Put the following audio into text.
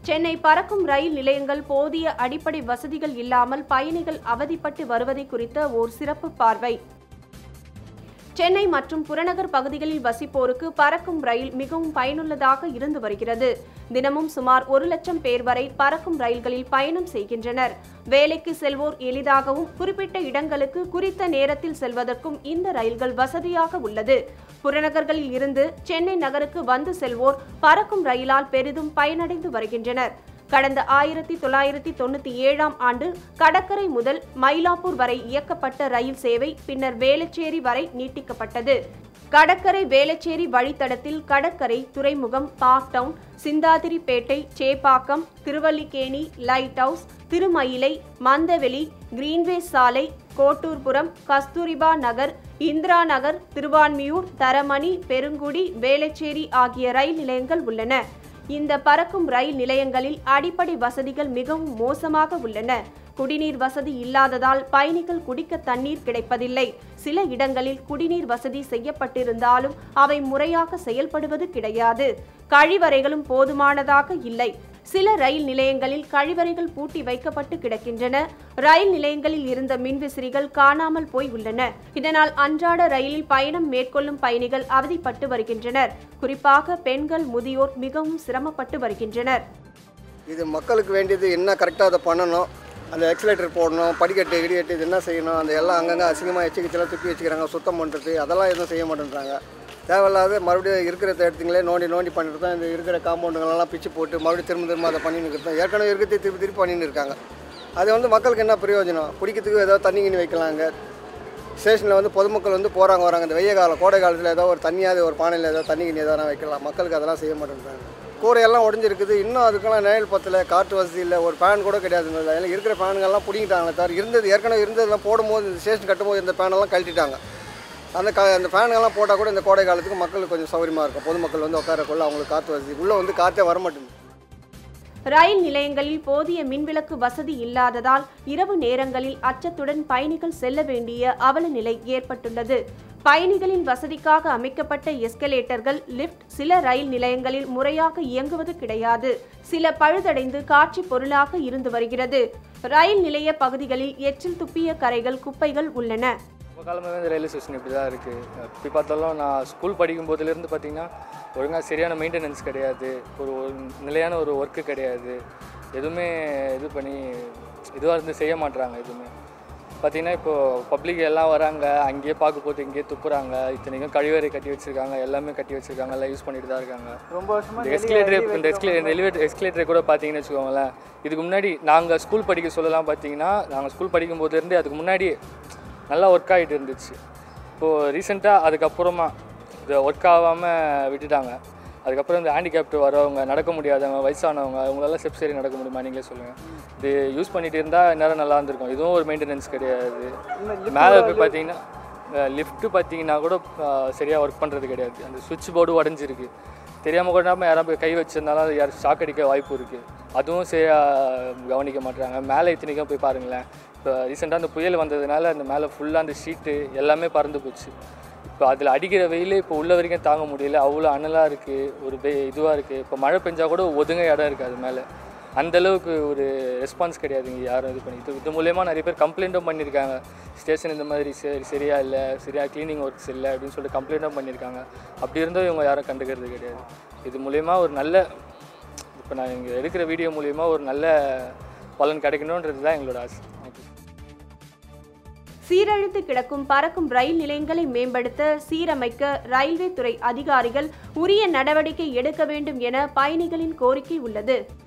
சென்னை பறக்கும் ரயில் நிலையங்கள் போதிய அடிப்படை வசதிகள் இல்லாமல் பயணிகள் அவதிப்பட்டு வருவதை குறித்த ஓர் சிறப்பு பார்வை சென்னை மற்றும் புறநகர் பகுதிகளில் வசிப்போருக்கு பறக்கும் ரயில் மிகவும் பயனுள்ளதாக இருந்து வருகிறது தினமும் சுமார் ஒரு லட்சம் பேர் வரை பறக்கும் ரயில்களில் பயணம் செய்கின்றனர் வேலைக்கு செல்வோர் எளிதாகவும் குறிப்பிட்ட இடங்களுக்கு குறித்த நேரத்தில் செல்வதற்கும் இந்த ரயில்கள் வசதியாக உள்ளது புறநகர்களில் இருந்து சென்னை நகருக்கு வந்து செல்வோர் பறக்கும் ரயிலால் பெரிதும் பயனடைந்து வருகின்றனர் கடந்த ஆயிரத்தி தொள்ளாயிரத்தி தொண்ணூத்தி ஏழாம் ஆண்டு கடற்கரை முதல் மயிலாப்பூர் வரை இயக்கப்பட்ட ரயில் சேவை பின்னர் வேளச்சேரி வரை நீட்டிக்கப்பட்டது கடற்கரை வேளச்சேரி வழித்தடத்தில் கடற்கரை துறைமுகம் Park Town Chintadripet Chepauk Triplicane light house Thirumayilai Mandaveli Greenway சாலை கோட்டூர்புரம் கஸ்தூரிபா நகர் இந்திரா நகர் திருவான்மியூர் தரமணி பெருங்குடி வேளச்சேரி ஆகிய ரயில் நிலையங்கள் உள்ளன இந்த பறக்கும் ரயில் நிலையங்களில் அடிப்படை வசதிகள் மிகவும் மோசமாக உள்ளன குடிநீர் வசதி இல்லாததால் பயணிகள் குடிக்க தண்ணீர் கிடைப்பதில்லை சில இடங்களில் குடிநீர் வசதி செய்யப்பட்டிருந்தாலும் அவை முறையாக செயல்படுவது கிடையாது கழிவறைகளும் போதுமானதாக இல்லை சில ரயில் நிலையங்களில் கழிவறைகள் பூட்டி வைக்கப்பட்டு கிடக்கின்றன ரயில் நிலையங்களில் இருந்த மின்விசிறிகள் காணாமல் போய் உள்ளன இதனால் அன்றாட ரயிலில் பயணம் மேற்கொள்ளும் பயணிகள் அவதிப்பட்டு வருகின்றனர் குறிப்பாக பெண்கள் முதியோர் மிகவும் சிரமப்பட்டு வருகின்றனர் இது மக்களுக்கு வேண்டியது என்ன கரெக்டாக அதை பண்ணணும் அந்த எக்ஸலேட்டர் போடணும் படிக்கட்டு இடிக்கட்டு இது என்ன செய்யணும் அந்த எல்லாம் அங்கங்கே அசிங்கமாக எச்சிக்கிச்செல்லாம் துப்பி வச்சுக்கிறாங்க சுத்தம் பண்ணுறது அதெல்லாம் எதுவும் செய்ய மாட்டேன்றாங்க தேவையில்லாத மறுபடியும் இருக்கிற இடத்துங்களே நோண்டி நோண்டி பண்ணிட்டு தான் இந்த இருக்கிற காம்பவுண்டுங்களெல்லாம் பிச்சு போட்டு மறுபடியும் திரும்ப திரும்ப அதை பண்ணின்னு இருக்கிறது ஏற்கனவே இருக்கிறது திருப்பி திருப்பி பண்ணின்னு இருக்காங்க அது வந்து மக்களுக்கு என்ன பிரயோஜனம் குடிக்கிறதுக்கு ஏதாவது தண்ணி கிண்ணி வைக்கலாங்க ஸ்டேஷனில் வந்து பொதுமக்கள் வந்து போகிறாங்க வராங்க இந்த வெய்ய காலம் கோடை காலத்தில் ஏதோ ஒரு தண்ணியாவது ஒரு பானையில் ஏதாவது தண்ணி கிண்ணி எதாவது வைக்கலாம் மக்களுக்கு அதெல்லாம் செய்ய மாட்டேன்றாங்க கூரையெல்லாம் உடஞ்சிருக்குது இன்னும் அதுக்கெல்லாம் நிழல் பத்தல காற்று வசதி இல்லை ஒரு ஃபேன் கூட கிடையாது அதில் இருக்கிற ஃபேனுங்கெல்லாம் பிடிங்கிட்டாங்களே தவிர இருந்தது ஏற்கனவே இருந்ததெல்லாம் போடும்போது இந்த ஸ்டேஷன் கட்டும்போது இந்த ஃபேனெல்லாம் கழட்டிட்டாங்க அந்த க அந்த ஃபேனுங்கெல்லாம் போட்டால் கூட இந்த கோடை காலத்துக்கு மக்களுக்கு கொஞ்சம் சௌகரியமாக இருக்கும் பொதுமக்கள் வந்து உட்காரக்குள்ள அவங்களுக்கு காற்று வசதி உள்ளே வந்து காற்றே வர மாட்டேங்குது ரயில் நிலையங்களில் போதிய மின்விளக்கு வசதி இல்லாததால் இரவு நேரங்களில் அச்சத்துடன் பயணிகள் செல்ல வேண்டிய அவல நிலை ஏற்பட்டுள்ளது பயணிகளின் வசதிக்காக அமைக்கப்பட்ட எஸ்கலேட்டர்கள் லிஃப்ட் சில ரயில் நிலையங்களில் முறையாக இயங்குவது கிடையாது சில பழுதடைந்து காட்சி பொருளாக இருந்து வருகிறது ரயில் நிலைய பகுதிகளில் எச்சில் துப்பிய கரைகள் குப்பைகள் உள்ளன ரொம்ப காலமாகவே இந்த ரயில்வே ஸ்டேஷன் இப்படி தான் இருக்குது எப்படி பார்த்தாலும் நான் ஸ்கூல் படிக்கும் போதுலேருந்து பார்த்தீங்கன்னா ஒழுங்காக சரியான மெயின்டெனன்ஸ் கிடையாது ஒரு ஒரு நிலையான ஒரு ஒர்க்கு கிடையாது எதுவுமே இது பண்ணி இதுவாக இருந்து செய்ய மாட்றாங்க எதுவுமே பார்த்தீங்கன்னா இப்போது பப்ளிக் எல்லாம் வராங்க அங்கேயே பார்க்க போது இங்கேயே துப்புறாங்க இத்தனைக்கும் கழிவறை கட்டி வச்சிருக்காங்க எல்லாமே கட்டி வச்சிருக்காங்க எல்லாம் யூஸ் பண்ணிட்டு தான் இருக்காங்க ரொம்ப வருஷமா இந்த எஸ்கலேட்டர் இந்த எஸ்கலேட்டர் எலிவேட்டர் எஸ்கலேட்டர் கூட பார்த்தீங்கன்னு வச்சுக்கோங்களேன் இதுக்கு முன்னாடி நாங்கள் ஸ்கூல் படிக்க சொல்லலாம் பார்த்தீங்கன்னா நாங்கள் ஸ்கூல் படிக்கும் போதுலேருந்து அதுக்கு முன்னாடி நல்லா ஒர்க் ஆகிட்டு இருந்துச்சு இப்போது ரீசெண்டாக அதுக்கப்புறமா இது ஒர்க் ஆகாமல் விட்டுட்டாங்க அதுக்கப்புறம் இந்த ஹேண்டிகேப்ட் வரவங்க நடக்க முடியாதவங்க வயசானவங்க அவங்களால ஸ்டெப் சரி நடக்க முடியுமா நீங்களே சொல்லுங்கள் இது யூஸ் பண்ணிட்டு இருந்தால் நேரம் நல்லா இருந்திருக்கும் இதுவும் ஒரு மெயின்டெனன்ஸ் கிடையாது மேலே போய் பார்த்தீங்கன்னா லிஃப்ட்டு பார்த்தீங்கன்னா கூட சரியாக ஒர்க் பண்ணுறது கிடையாது அந்த சுவிட்ச் போர்டு உடஞ்சிருக்கு தெரியாமல் கூட நம்ம யாராவது போய் கை வச்சிருந்தாலும் அது யாரும் ஷாக் அடிக்க வாய்ப்பு இருக்குது அதுவும் சரியாக கவனிக்க மாட்றாங்க மேலே இத்தனைக்கும் போய் பாருங்களேன் இப்போ ரீசெண்டாக அந்த புயல் வந்ததுனால அந்த மேலே ஃபுல்லாக அந்த ஷீட்டு எல்லாமே பறந்து போச்சு இப்போ அதில் அடிக்கிற வெயிலே இப்போ உள்ள வரைக்கும் தாங்க முடியல அவ்வளோ அனலாக இருக்குது ஒரு பெ இதுவாக இருக்குது இப்போ மழை பெஞ்சா கூட ஒதுங்க இடம் இருக்குது அது மேலே அந்த அளவுக்கு ஒரு ரெஸ்பான்ஸ் கிடையாதுங்க யாரும் இது பண்ணி இது இது மூலயமா நிறைய பேர் கம்ப்ளைண்ட்டும் பண்ணியிருக்காங்க ஸ்டேஷன் இந்த மாதிரி சரி சரியா இல்லை சரியா க்ளீனிங் ஒர்க்ஸ் இல்லை அப்படின்னு சொல்லிட்டு கம்ப்ளைண்ட்டும் பண்ணியிருக்காங்க அப்படி இருந்தும் இவங்க யாரும் கண்டுக்கிறது கிடையாது இது மூலயமா ஒரு நல்ல இப்போ நான் இங்கே எடுக்கிற வீடியோ மூலயமா ஒரு நல்ல பலன் கிடைக்கணுன்றது தான் எங்களோட ஆசை தேங்க்யூ சீரழித்து கிடக்கும் பறக்கும் ரயில் நிலையங்களை மேம்படுத்த சீரமைக்க ரயில்வே துறை அதிகாரிகள் உரிய நடவடிக்கை எடுக்க வேண்டும் என பயணிகளின் கோரிக்கை உள்ளது